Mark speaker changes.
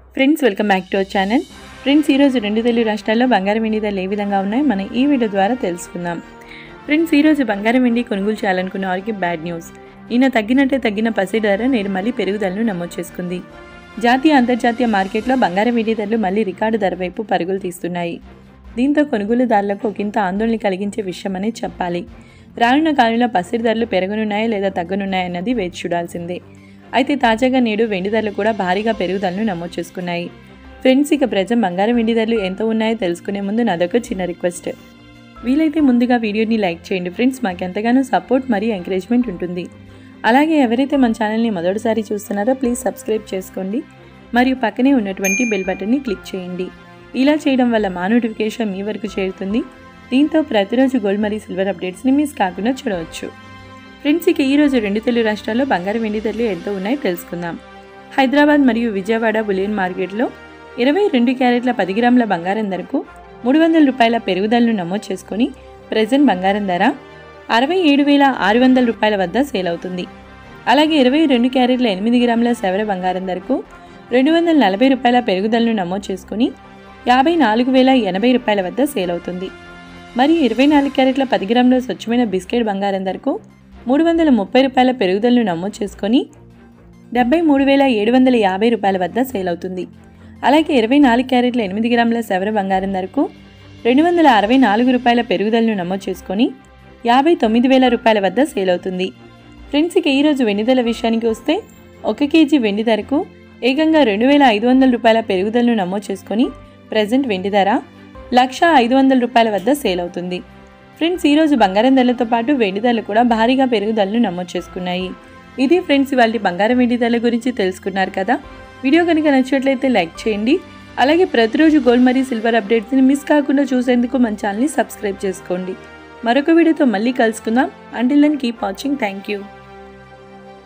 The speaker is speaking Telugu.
Speaker 1: friends welcome back to our channel friends ఈరోజు రెండు తెలుగు రాష్ట్రాల్లో బంగారం వెండి ధరలు ఏ విధంగా ఉన్నాయి మనం ఈ వీడియో ద్వారా తెలుసుకుందాం ఫ్రెండ్స్ ఈరోజు బంగారం వెండి కొనుగోలు చేయాలనుకున్న వారికి బ్యాడ్ న్యూస్ ఈయన తగ్గినట్టే తగ్గిన పసి ధర నేడు మళ్ళీ పెరుగుదలను నమోదు చేసుకుంది జాతీయ అంతర్జాతీయ మార్కెట్లో బంగారం వెండి ధరలు మళ్ళీ రికార్డు ధర వైపు పరుగులు తీస్తున్నాయి దీంతో కొనుగోలుదారులకు ఒకంత ఆందోళన కలిగించే విషయమనే చెప్పాలి రానున్న కాలంలో పసిడి ధరలు పెరగనున్నాయా లేదా తగ్గనున్నాయన్నది వేచి చూడాల్సిందే అయితే తాజాగా నేడు వెండి ధరలు కూడా భారీగా పెరుగుదలను నమోదు చేసుకున్నాయి ఫ్రెండ్స్ ఇక ప్రజెంట్ బంగారం వెండి ధరలు ఎంత ఉన్నాయో తెలుసుకునే ముందు నాదొక చిన్న రిక్వెస్ట్ వీలైతే ముందుగా వీడియోని లైక్ చేయండి ఫ్రెండ్స్ మాకు ఎంతగానో సపోర్ట్ మరియు ఎంకరేజ్మెంట్ ఉంటుంది అలాగే ఎవరైతే మన ఛానల్ని మొదటిసారి చూస్తున్నారో ప్లీజ్ సబ్స్క్రైబ్ చేసుకోండి మరియు పక్కనే ఉన్నటువంటి బెల్ బటన్ని క్లిక్ చేయండి ఇలా చేయడం వల్ల మా నోటిఫికేషన్ మీ వరకు చేరుతుంది దీంతో ప్రతిరోజు గోల్డ్ మరియు సిల్వర్ అప్డేట్స్ని మిస్ కాకుండా చూడవచ్చు ఫ్రెండ్స్ ఇక ఈరోజు రెండు తెలుగు రాష్ట్రాల్లో బంగారం వెండి ధరలు ఎంత ఉన్నాయో తెలుసుకుందాం హైదరాబాద్ మరియు విజయవాడ బులియన్ మార్కెట్లో ఇరవై రెండు క్యారెట్ల పది గ్రాముల బంగారం ధరకు మూడు వందల రూపాయల పెరుగుదలను నమోదు చేసుకుని ప్రజెంట్ బంగారం ధర అరవై ఏడు వేల ఆరు వందల రూపాయల వద్ద సేల్ అవుతుంది అలాగే ఇరవై రెండు క్యారెట్ల ఎనిమిది గ్రాముల సెవర బంగారం ధరకు రెండు వందల నలభై రూపాయల పెరుగుదలను నమోదు చేసుకుని యాభై నాలుగు వేల ఎనభై రూపాయల వద్ద సేల్ అవుతుంది మరియు ఇరవై నాలుగు క్యారెట్ల పది గ్రాముల స్వచ్ఛమైన బిస్కెట్ బంగారం ధరకు మూడు వందల ముప్పై రూపాయల పెరుగుదలను నమోదు చేసుకొని డెబ్బై మూడు వేల ఏడు వందల యాభై రూపాయల వద్ద సేల్ అవుతుంది అలాగే ఇరవై నాలుగు క్యారెట్ల ఎనిమిది గ్రాముల సెవర బంగారం ధరకు రెండు వందల అరవై నాలుగు రూపాయల పెరుగుదలను నమోదు చేసుకొని యాభై తొమ్మిది వేల రూపాయల వద్ద సేల్ అవుతుంది ఫ్రెండ్స్ ఇక ఈరోజు వెండి ధరల విషయానికి వస్తే ఒక కేజీ వెండి ధరకు ఏకంగా రెండు వేల ఐదు వందల రూపాయల పెరుగుదలను నమోదు చేసుకొని ప్రజెంట్ వెండి ధర లక్ష ఐదు వందల రూపాయల వద్ద సేల్ అవుతుంది ఫ్రెండ్స్ ఈరోజు బంగారం ధరలతో పాటు వెండి ధరలు కూడా భారీగా పెరుగుదలను నమోదు చేసుకున్నాయి ఇది ఫ్రెండ్స్ ఇవాళ బంగారం వెండి ధరల గురించి తెలుసుకున్నారు కదా వీడియో కనుక నచ్చినట్లయితే లైక్ చేయండి అలాగే ప్రతిరోజు గోల్డ్ మరియు సిల్వర్ అప్డేట్స్ని మిస్ కాకుండా చూసేందుకు మన ఛానల్ని సబ్స్క్రైబ్ చేసుకోండి మరొక వీడియోతో మళ్ళీ కలుసుకుందాం until then keep watching thank you